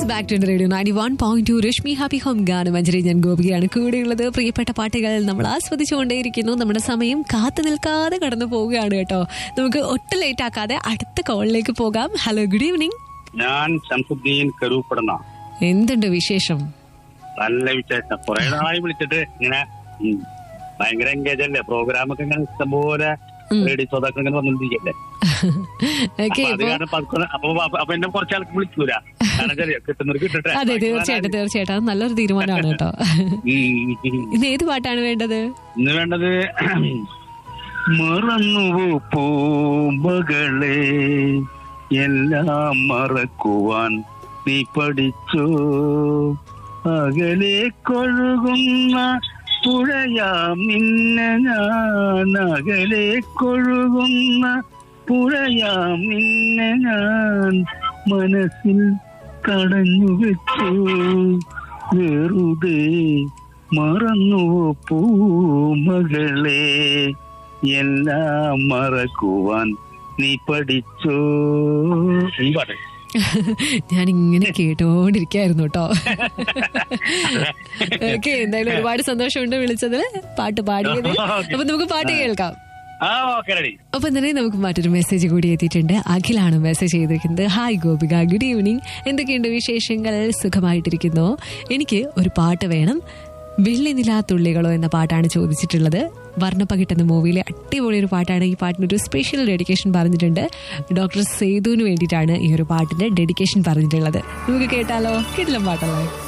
Yes back to radio ninety one point two Rashmi happy home ഗാനം അഞ്ജലി ഞാൻ ഗോപികയാണ് കൂടെയുള്ളത് പ്രിയപ്പെട്ട പാട്ടുകൾ നമ്മൾ ആസ്വദിച്ചുകൊണ്ടേയിരിക്കുന്നു നമ്മുടെ സമയം കാത്തു നിൽക്കാതെ കടന്നു പോവുകയാണ് കേട്ടോ നമുക്ക് ഒട്ടും ലേറ്റ് ആക്കാതെ അടുത്ത കോളിലേക്ക് പോകാം ഹലോ ഗുഡ് ഈവനിങ് ഞാൻ ശംസുദ്ദീൻ കരൂപ്പെടുന്ന എന്തുണ്ട് വിശേഷം നല്ല വിശേഷം കുറെ നാളായി വിളിച്ചിട്ട് ഇങ്ങനെ ഉം, ഭയങ്കര എൻഗേജ് അല്ലേ പ്രോഗ്രാം ഒക്കെ ഇങ്ങനെ ഇഷ്ടംപോലെ റേഡിയോ ശ്രോതാക്കൾ ഇങ്ങനെ വന്നിരിക്കല്ലേ ഓക്കെ അപ്പൊ അത് ഇപ്പൊ കാരണം പതുക്കെ- അപ്പൊ അപ്പൊ- അപ്പൊ എന്നെ കുറച്ച് ആൾക്ക് വിളിക്കൂല കാരണം ചെറിയ കിട്ടുന്നവർ കിട്ടട്ടെ അതെ തീർച്ചയായിട്ടും തീർച്ചയായിട്ടും അത് നല്ലൊരു തീരുമാനമാണ് കേട്ടോ ഉം. ഇന്ന് ഏത് പാട്ടാണ് വേണ്ടത് ഇന്ന് വേണ്ടത് മറന്നുവോ പൂമകളെ എല്ലാം മറക്കുവാൻ നീ പഠിച്ചോ അകലെ കൊഴുകുന്ന പുഴയാം നിന്നെ ഞാൻ അകലെ കൊഴുകുന്ന പുഴയാം നിന്നെ ഞാൻ മനസ്സിൽ തടഞ്ഞു വെച്ചു വെറുതെ മറന്നുവോ പൂമകളെ എല്ലാം മറക്കുവാൻ നീ പഠിച്ചോ ഈ പാട്ട് ഞാൻ ഇങ്ങനെ കേട്ടോണ്ടിരിക്കായിരുന്നു കേട്ടോ ഓക്കെ എന്തായാലും ഒരുപാട് സന്തോഷമുണ്ട് വിളിച്ചതിൽ പാട്ട് പാടിയത് അപ്പൊ നമുക്ക് പാട്ട് കേൾക്കാം ആ ഓക്കെ റെഡി അപ്പൊ തന്നെ നമുക്ക് മറ്റൊരു മെസ്സേജ് കൂടി എത്തിയിട്ടുണ്ട് അഖിലാണ് മെസ്സേജ് ചെയ്തിരിക്കുന്നത് ഹായ് ഗോപിക ഗുഡ് ഈവനിങ് എന്തൊക്കെയുണ്ട് വിശേഷങ്ങൾ സുഖമായിട്ടിരിക്കുന്നു എനിക്ക് ഒരു പാട്ട് വേണം വെള്ളി നിലാത്തുള്ളികളോ എന്ന പാട്ടാണ് ചോദിച്ചിട്ടുള്ളത് വർണ്ണപ്പകിട്ട് എന്ന മൂവിയിലെ അടിപൊളി ഒരു പാട്ടാണ് ഈ പാട്ടിന് ഒരു സ്പെഷ്യൽ ഡെഡിക്കേഷൻ പറഞ്ഞിട്ടുണ്ട് ഡോക്ടർ സേതുവിന് വേണ്ടിയിട്ടാണ് ഈ ഒരു പാട്ടിന്റെ ഡെഡിക്കേഷൻ പറഞ്ഞിട്ടുള്ളത് നമുക്ക് കേട്ടാലോ കിട്ടില്ല പാട്ടല്ലേ